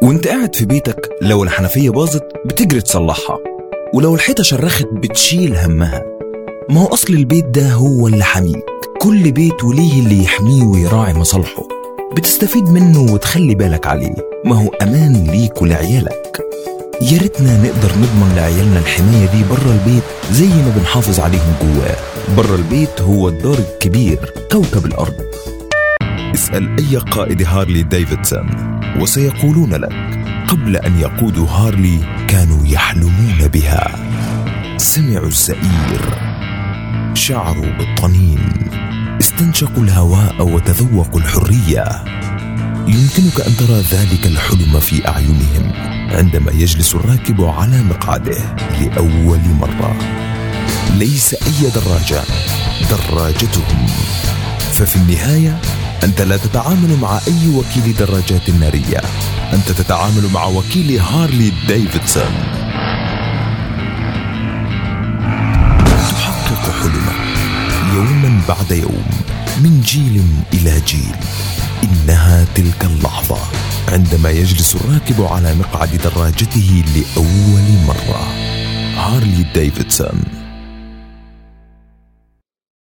وانت قاعد في بيتك لو الحنفية باظت بتجري تصلحها ولو الحيطة شرخت بتشيل همها ما هو أصل البيت ده هو اللي حميك كل بيت وليه اللي يحميه ويراعي مصالحه بتستفيد منه وتخلي بالك عليه ما هو أمان ليك ولعيالك يا ريتنا نقدر نضمن لعيالنا الحماية دي بره البيت زي ما بنحافظ عليهم جواه بره البيت هو الدار الكبير كوكب الأرض اسأل أي قائد هارلي ديفيدسون وسيقولون لك قبل أن يقودوا هارلي كانوا يحلمون بها سمعوا الزئير شعروا بالطنين استنشقوا الهواء وتذوقوا الحرية يمكنك أن ترى ذلك الحلم في أعينهم عندما يجلس الراكب على مقعده لأول مرة ليس أي دراجة دراجتهم ففي النهاية أنت لا تتعامل مع أي وكيل دراجات نارية أنت تتعامل مع وكيل هارلي ديفيدسون تحقق حلمك يوما بعد يوم من جيل إلى جيل إنها تلك اللحظة عندما يجلس الراكب على مقعد دراجته لأول مرة هارلي ديفيدسون